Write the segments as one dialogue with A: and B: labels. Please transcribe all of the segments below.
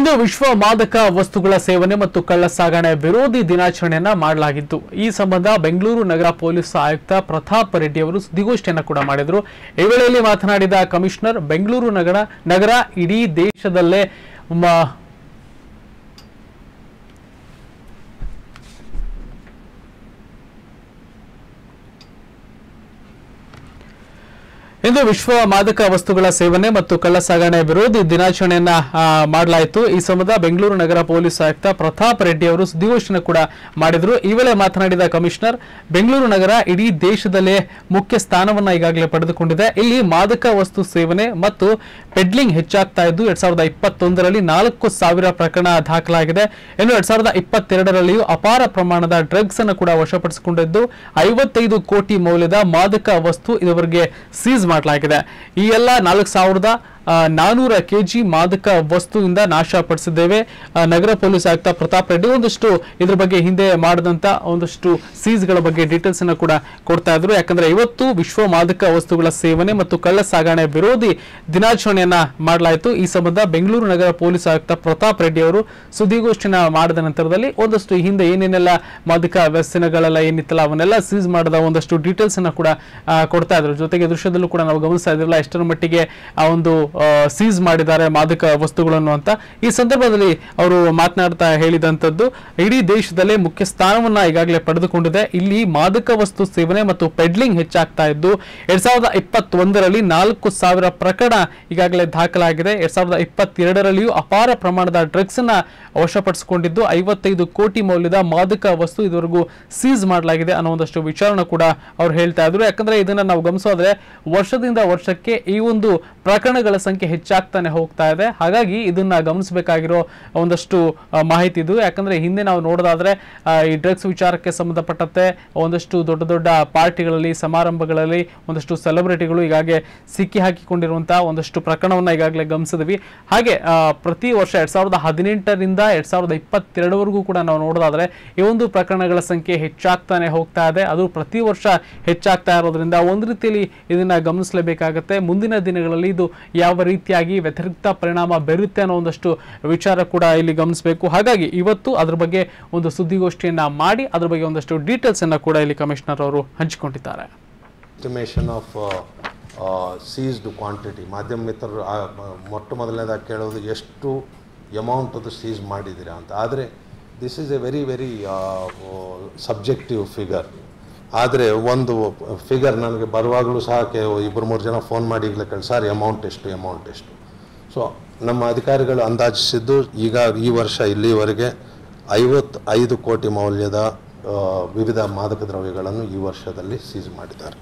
A: ಇಂದು ವಿಶ್ವ ಮಾದಕ ವಸ್ತುಗಳ ಸೇವನೆ ಮತ್ತು ಕಳ್ಳ ಸಾಗಣೆ ವಿರೋಧಿ ದಿನಾಚರಣೆಯನ್ನ ಮಾಡಲಾಗಿತ್ತು ಈ ಸಂಬಂಧ ಬೆಂಗಳೂರು ನಗರ ಪೊಲೀಸ್ ಆಯುಕ್ತ ಪ್ರತಾಪ್ ರೆಡ್ಡಿ ಅವರು ಸುದ್ದಿಗೋಷ್ಠಿಯನ್ನು ಕೂಡ ಮಾಡಿದರು ಈ ವೇಳೆಯಲ್ಲಿ ಮಾತನಾಡಿದ ಕಮಿಷನರ್ ಬೆಂಗಳೂರು ನಗರ ನಗರ ಇಡೀ ದೇಶದಲ್ಲೇ ಮ- ಇಂದು ವಿಶ್ವ ಮಾದಕ ವಸ್ತುಗಳ ಸೇವನೆ ಮತ್ತು ಕಳ್ಳ ಸಾಗಣೆ ವಿರೋಧಿ ದಿನಾಚರಣೆಯನ್ನ ಆ, ಮಾಡಲಾಯಿತು ಈ ಸಂಬಂಧ ಬೆಂಗಳೂರು ನಗರ ಪೊಲೀಸ್ ಆಯುಕ್ತ ಪ್ರತಾಪ್ ರೆಡ್ಡಿ ಅವರು ಸುದ್ದಿಗೋಷ್ಠಿಯನ್ನು ಕೂಡ ಮಾಡಿದರು ಈ ವೇಳೆ ಮಾತನಾಡಿದ ಕಮಿಷನರ್ ಬೆಂಗಳೂರು ನಗರ ಇಡೀ ದೇಶದಲ್ಲೇ ಮುಖ್ಯ ಸ್ಥಾನವನ್ನ ಈಗಾಗಲೇ ಪಡೆದುಕೊಂಡಿದೆ ಇಲ್ಲಿ ಮಾದಕ ವಸ್ತು ಸೇವನೆ ಮತ್ತು ಪೆಡ್ಲಿಂಗ್ ಹೆಚ್ಚಾಗ್ತಾ ಇದ್ದು ಎರಡ್ ಸಾವಿರದ ಇಪ್ಪತ್ತೊಂದರಲ್ಲಿ ನಾಲ್ಕು ಸಾವಿರ ಪ್ರಕರಣ ದಾಖಲಾಗಿದೆ ಇನ್ನು ಎರಡ್ ಸಾವಿರದ ಇಪ್ಪತ್ತೆರಡರಲ್ಲಿಯೂ ಅಪಾರ ಪ್ರಮಾಣದ ಡ್ರಗ್ಸ್ ಅನ್ನು ಕೂಡ ವಶಪಡಿಸಿಕೊಂಡಿದ್ದು ಐವತ್ತೈದು ಕೋಟಿ ಮೌಲ್ಯದ ಮಾದಕ ವಸ್ತು ಇದುವರೆಗೆ ಸೀಸ್ ಮಾಡಲಾಗಿದೆ ಈ ಎಲ್ಲ ನಾಲ್ಕು ಸಾವಿರದ ಆ, ನಾನೂರ ಕೆಜಿ ಮಾದಕ ವಸ್ತುವಿಂದ ನಾಶಪಡಿಸಿದ್ದೇವೆ ಆ, ನಗರ ಪೊಲೀಸ್ ಆಯುಕ್ತ ಪ್ರತಾಪ್ ರೆಡ್ಡಿ ಒಂದಷ್ಟು ಇದ್ರ ಬಗ್ಗೆ ಹಿಂದೆ ಮಾಡಿದಂತ ಒಂದಷ್ಟು ಸೀಸ್ಗಳ ಬಗ್ಗೆ ಡೀಟೇಲ್ಸ್ ಅನ್ನು ಕೂಡ ಕೊಡ್ತಾ ಇದ್ರು ಯಾಕಂದ್ರೆ ಇವತ್ತು ವಿಶ್ವ ಮಾದಕ ವಸ್ತುಗಳ ಸೇವನೆ ಮತ್ತು ಕಳ್ಳ ಸಾಗಣೆ ವಿರೋಧಿ ದಿನಾಚರಣೆಯನ್ನ ಮಾಡಲಾಯಿತು ಈ ಸಂಬಂಧ ಬೆಂಗಳೂರು ನಗರ ಪೊಲೀಸ್ ಆಯುಕ್ತ ಪ್ರತಾಪ್ ರೆಡ್ಡಿ ಅವರು ಸುದ್ದಿಗೋಷ್ಠಿನ ಮಾಡಿದ ನಂತರದಲ್ಲಿ ಒಂದಷ್ಟು ಹಿಂದೆ ಏನೇನೆಲ್ಲ ಮಾದಕ ವ್ಯಸನಗಳೆಲ್ಲ ಏನಿತ್ತಲ್ಲ ಅವನ್ನೆಲ್ಲ ಸೀಸ್ ಮಾಡಿದ ಒಂದಷ್ಟು ಡೀಟೇಲ್ಸ್ ಅನ್ನ ಕೂಡ ಆ, ಕೊಡ್ತಾ ಇದ್ರು ಜೊತೆಗೆ ದೃಶ್ಯದಲ್ಲೂ ಕೂಡ ನಾವು ಗಮನಿಸ್ತಾ ಇದ್ರಲ್ಲ ಎಷ್ಟರ ಮಟ್ಟಿಗೆ ಆ ಒಂದು ಸೀಸ್ ಮಾಡಿದ್ದಾರೆ ಮಾದಕ ವಸ್ತುಗಳನ್ನು ಅಂತ ಈ ಸಂದರ್ಭದಲ್ಲಿ ಅವರು ಮಾತನಾಡ್ತಾ ಹೇಳಿದಂತದ್ದು ಇಡೀ ದೇಶದಲ್ಲೇ ಮುಖ್ಯ ಸ್ಥಾನವನ್ನ ಈಗಾಗಲೇ ಪಡೆದುಕೊಂಡಿದೆ ಇಲ್ಲಿ ಮಾದಕ ವಸ್ತು ಸೇವನೆ ಮತ್ತು ಪೆಡ್ಲಿಂಗ್ ಹೆಚ್ಚಾಗ್ತಾ ಇದ್ದು ಎರಡ್ ಸಾವಿರದ ಇಪ್ಪತ್ತೊಂದರಲ್ಲಿ ನಾಲ್ಕು ಸಾವಿರ ಪ್ರಕರಣ ಈಗಾಗಲೇ ದಾಖಲಾಗಿದೆ ಎರಡ್ ಸಾವಿರದ ಇಪ್ಪತ್ತೆರಡರಲ್ಲಿಯೂ ಅಪಾರ ಪ್ರಮಾಣದ ಡ್ರಗ್ಸ್ ಅನ್ನ ವಶಪಡಿಸಿಕೊಂಡಿದ್ದು ಐವತ್ತೈದು ಕೋಟಿ ಮೌಲ್ಯದ ಮಾದಕ ವಸ್ತು ಇದುವರೆಗೂ ಸೀಸ್ ಮಾಡಲಾಗಿದೆ ಅನ್ನೋ ಒಂದಷ್ಟು ವಿಚಾರಣ ಕೂಡ ಅವ್ರು ಹೇಳ್ತಾ ಇದ್ರು ಯಾಕಂದ್ರೆ ಇದನ್ನ ನಾವು ಗಮನಿಸೋದ್ರೆ ವರ್ಷದಿಂದ ವರ್ಷಕ್ಕೆ ಈ ಒಂದು ಪ್ರಕರಣಗಳ ಸಂಖ್ಯೆ ಹೆಚ್ಚಾಗ್ತಾನೆ ಹೋಗ್ತಾ ಇದೆ ಹಾಗಾಗಿ ಇದನ್ನ ಗಮನಿಸಬೇಕಾಗಿರೋ ಒಂದಷ್ಟು ಆ, ಮಾಹಿತಿ ಇದು ಯಾಕಂದ್ರೆ ಹಿಂದೆ ನಾವು ನೋಡೋದಾದ್ರೆ ಆ, ಈ ಡ್ರಗ್ಸ್ ವಿಚಾರಕ್ಕೆ ಸಂಬಂಧಪಟ್ಟಂತೆ ಒಂದಷ್ಟು ದೊಡ್ಡ ದೊಡ್ಡ ಪಾರ್ಟಿಗಳಲ್ಲಿ ಸಮಾರಂಭಗಳಲ್ಲಿ ಒಂದಷ್ಟು ಸೆಲೆಬ್ರಿಟಿಗಳು ಈಗಾಗಲೇ ಸಿಕ್ಕಿ ಹಾಕಿಕೊಂಡಿರುವಂತಹ ಒಂದಷ್ಟು ಪ್ರಕರಣವನ್ನ ಈಗಾಗಲೇ ಗಮನಿಸಿದ್ವಿ ಹಾಗೆ ಆ, ಪ್ರತಿ ವರ್ಷ ಎರಡ್ ಸಾವಿರದ ಹದಿನೆಂಟರಿಂದ ಎರಡ್ ಸಾವಿರದ ಇಪ್ಪತ್ತೆರಡವರೆಗೂ ಕೂಡ ನಾವು ನೋಡೋದಾದ್ರೆ ಈ ಒಂದು ಪ್ರಕರಣಗಳ ಸಂಖ್ಯೆ ಹೆಚ್ಚಾಗ್ತಾನೆ ಹೋಗ್ತಾ ಇದೆ ಅದು ಪ್ರತಿ ವರ್ಷ ಹೆಚ್ಚಾಗ್ತಾ ಇರೋದ್ರಿಂದ ಒಂದು ರೀತಿಯಲ್ಲಿ ಇದನ್ನ ಗಮನಿಸಲೇಬೇಕಾಗತ್ತೆ ಮುಂದಿನ ದಿನಗಳಲ್ಲಿ ಇದು ಯಾವ ರೀತಿಯಾಗಿ ವ್ಯತಿರಿಕ್ತ ಪರಿಣಾಮ ಬೀರುತ್ತೆ ಅನ್ನೋ ಒಂದಷ್ಟು ವಿಚಾರ ಕೂಡ ಇಲ್ಲಿ ಗಮನಿಸಬೇಕು ಹಾಗಾಗಿ ಇವತ್ತು ಅದ್ರ ಬಗ್ಗೆ ಒಂದು ಸುದ್ದಿಗೋಷ್ಠಿಯನ್ನ ಮಾಡಿ ಅದ್ರ ಬಗ್ಗೆ ಒಂದಷ್ಟು ಡೀಟೇಲ್ಸ್ ಅನ್ನ ಕೂಡ ಇಲ್ಲಿ ಕಮಿಷನರ್ ಅವರು ಹಂಚಿಕೊಂಡಿದ್ದಾರೆ
B: ಎಸ್ಟಿಮೇಷನ್ ಆಫ್ ಸೀಸ್ಡ್ ಕ್ವಾಂಟಿಟಿ ಮಾಧ್ಯಮ ಮಿತ್ರರು ಆ, ಮ- ಮೊಟ್ಟ ಮೊದಲನೇದಾಗಿ ಕೇಳೋದು ಎಷ್ಟು ಎಮೌಂಟ್ ಅದು ಸೀಸ್ ಮಾಡಿದ್ದೀರಾ ಅಂತ ಆದರೆ this is a very very subjective figure ಆದರೆ ಒಂದು ಫಿಗರ್ ನನಗೆ ಬರುವಾಗಲೂ ಸಹ ಕೆ ಇಬ್ಬರು ಮೂರು ಜನ ಫೋನ್ ಮಾಡಿ ಈಗಲೇ ಕೇಳಿ ಸರ್ ಅಮೌಂಟ್ ಎಷ್ಟು ಅಮೌಂಟ್ ಎಷ್ಟು ಸೊ ನಮ್ಮ ಅಧಿಕಾರಿಗಳು ಅಂದಾಜಿಸಿದ್ದು ಈಗ ಈ ವರ್ಷ ಇಲ್ಲಿವರೆಗೆ ಐವತ್ತು ಐದು ಕೋಟಿ ಮೌಲ್ಯದ ಆ, ವಿವಿಧ ಮಾದಕ ದ್ರವ್ಯಗಳನ್ನು ಈ ವರ್ಷದಲ್ಲಿ ಸೀಸ್ ಮಾಡಿದ್ದಾರೆ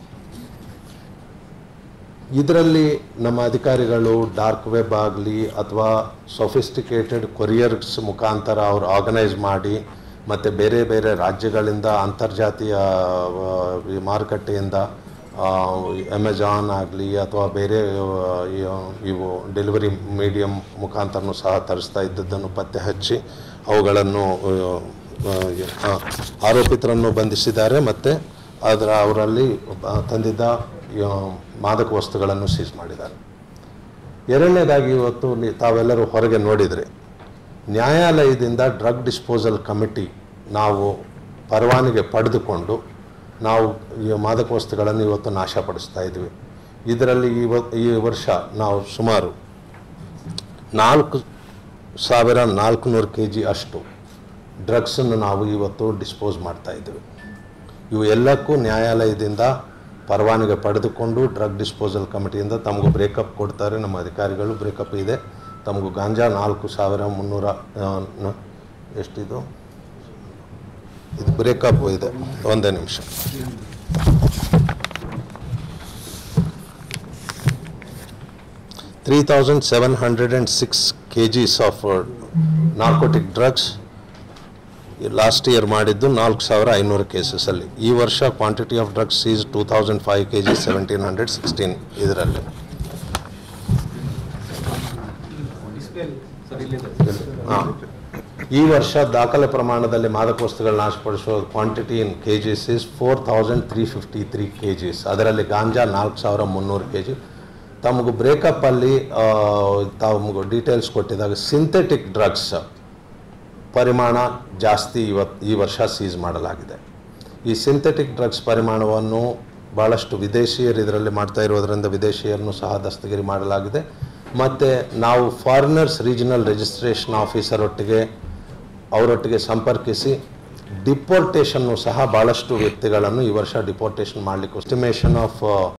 B: ಇದರಲ್ಲಿ ನಮ್ಮ ಅಧಿಕಾರಿಗಳು ಡಾರ್ಕ್ ವೆಬ್ ಆಗಲಿ ಅಥವಾ ಸೊಫಿಸ್ಟಿಕೇಟೆಡ್ ಕೊರಿಯರ್ಸ್ ಮುಖಾಂತರ ಅವರು ಆರ್ಗನೈಸ್ ಮಾಡಿ ಮತ್ತು ಬೇರೆ ಬೇರೆ ರಾಜ್ಯಗಳಿಂದ ಅಂತರ್ಜಾತೀಯ ಆ, ಈ ಮಾರುಕಟ್ಟೆಯಿಂದ ಅಮೆಜಾನ್ ಆಗಲಿ ಅಥವಾ ಬೇರೆ ಆ, ಈ- ಇವು ಡೆಲಿವರಿ ಮೀಡಿಯಂ ಮುಖಾಂತರನೂ ಸಹ ತರಿಸ್ತಾ ಇದ್ದದ್ದನ್ನು ಪತ್ತೆ ಹಚ್ಚಿ ಅವುಗಳನ್ನು ಆ, ಆ, ಆರೋಪಿತರನ್ನು ಬಂಧಿಸಿದ್ದಾರೆ ಮತ್ತು ಅದರ ಅವರಲ್ಲಿ ಆ, ತಂದಿದ್ದ ಆ, ಮಾದಕ ವಸ್ತುಗಳನ್ನು ಸೀಸ್ ಮಾಡಿದ್ದಾರೆ ಎರಡನೇದಾಗಿ ಇವತ್ತು ನಿ- ತಾವೆಲ್ಲರೂ ಹೊರಗೆ ನೋಡಿದರೆ ನ್ಯಾಯಾಲಯದಿಂದ ಡ್ರಗ್ ಡಿಸ್ಪೋಸಲ್ ಕಮಿಟಿ ನಾವು ಪರವಾನಗಿ ಪಡೆದುಕೊಂಡು ನಾವು ಈ ಮಾದಕ ವಸ್ತುಗಳನ್ನು ಇವತ್ತು ನಾಶಪಡಿಸ್ತಾ ಇದ್ವಿ ಇದರಲ್ಲಿ ಇವತ್ತು ಈ ವರ್ಷ ನಾವು ಸುಮಾರು ನಾಲ್ಕು ಸಾವಿರ ನಾಲ್ಕುನೂರು ಕೆ ಜಿ ಅಷ್ಟು ಡ್ರಗ್ಸನ್ನು ನಾವು ಇವತ್ತು ಡಿಸ್ಪೋಸ್ ಮಾಡ್ತಾ ಇದ್ದೀವಿ ಇವು ಎಲ್ಲಕ್ಕೂ ನ್ಯಾಯಾಲಯದಿಂದ ಪರವಾನಗಿ ಪಡೆದುಕೊಂಡು ಡ್ರಗ್ ಡಿಸ್ಪೋಸಲ್ ಕಮಿಟಿಯಿಂದ ತಮಗೂ ಬ್ರೇಕಪ್ ಕೊಡ್ತಾರೆ ನಮ್ಮ ಅಧಿಕಾರಿಗಳು ಬ್ರೇಕಪ್ ಇದೆ ತಮಗೂ ಗಾಂಜಾ ನಾಲ್ಕು ಸಾವಿರ ಮುನ್ನೂರ ಆ, ನ- ಎಷ್ಟಿದು ಇದು ಬ್ರೇಕಪ್ ಇದೆ ಒಂದೇ ನಿಮಿಷ three thousand seven hundred and six K Gs of narcotic drugs last year ಮಾಡಿದ್ದು ನಾಲ್ಕು ಸಾವಿರ ಐನೂರು ಕೇಸಸಲ್ಲಿ ಈ ವರ್ಷ quantity of drugs seized two thousand five K G seventeen hundred sixteen ಇದರಲ್ಲಿ ಹಾಂ ಈ ವರ್ಷ ದಾಖಲೆ ಪ್ರಮಾಣದಲ್ಲಿ ಮಾದಕ ವಸ್ತುಗಳು ನಾಶಪಡಿಸುವ quantity in K Gs is four thousand three fifty three K Gs ಅದರಲ್ಲಿ ಗಾಂಜಾ ನಾಲ್ಕು ಸಾವಿರ ಮುನ್ನೂರು ಕೆ ಜಿ ತಮಗೂ ಬ್ರೇಕಪ್ಪಲ್ಲಿ ತಮಗೂ ಡೀಟೇಲ್ಸ್ ಕೊಟ್ಟಿದಾಗ ಸಿಂಥೆಟಿಕ್ ಡ್ರಗ್ಸ್ ಪರಿಮಾಣ ಜಾಸ್ತಿ ಇವತ್ತು ಈ ವರ್ಷ ಸೀಸ್ ಮಾಡಲಾಗಿದೆ ಈ ಸಿಂಥೆಟಿಕ್ ಡ್ರಗ್ಸ್ ಪರಿಮಾಣವನ್ನು ಭಾಳಷ್ಟು ವಿದೇಶಿಯರು ಇದರಲ್ಲಿ ಮಾಡ್ತಾ ಇರೋದರಿಂದ ವಿದೇಶಿಯರನ್ನು ಸಹ ದಸ್ತಗಿರಿ ಮಾಡಲಾಗಿದೆ ಮತ್ತು ನಾವು ಫಾರಿನರ್ಸ್ ರೀಜನಲ್ ರಿಜಿಸ್ಟ್ರೇಷನ್ ಆಫೀಸರ್ ಒಟ್ಟಿಗೆ ಅವರೊಟ್ಟಿಗೆ ಸಂಪರ್ಕಿಸಿ ಡಿಪೋರ್ಟೇಷನ್ನು ಸಹ ಭಾಳಷ್ಟು ವ್ಯಕ್ತಿಗಳನ್ನು ಈ ವರ್ಷ ಡಿಪೋರ್ಟೇಷನ್ ಮಾಡಲಿಕ್ಕೆ ಎಸ್ಟಿಮೇಷನ್ ಆಫ್